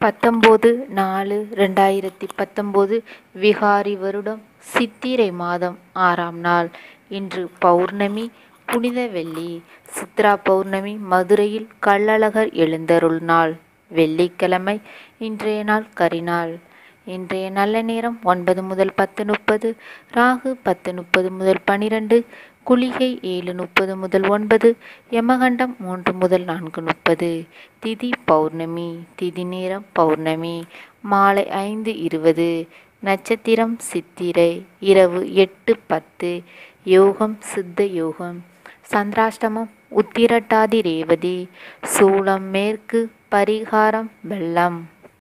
பத்தொம்போது நாலு ரெண்டாயிரத்தி பத்தொம்போது விகாரி வருடம் சித்திரை மாதம் ஆறாம் நாள் இன்று பௌர்ணமி புனித வெள்ளி சித்ரா பௌர்ணமி மதுரையில் கள்ளழகர் எழுந்தருள் நாள் வெள்ளிக்கிழமை இன்றைய நாள் கரிநாள் இன்றைய நல்ல நேரம் ஒன்பது முதல் பத்து முப்பது ராகு பத்து முப்பது முதல் பனிரெண்டு குளிகை ஏழு முப்பது முதல் ஒன்பது யமகண்டம் மூன்று முதல் நான்கு முப்பது திதி பௌர்ணமி திதி நேரம் பௌர்ணமி மாலை ஐந்து இருபது நட்சத்திரம் சித்திரை இரவு எட்டு பத்து யோகம் சித்த யோகம் சந்திராஷ்டமம் உத்திரட்டாதி ரேவதி சூளம் மேற்கு பரிகாரம் வெள்ளம்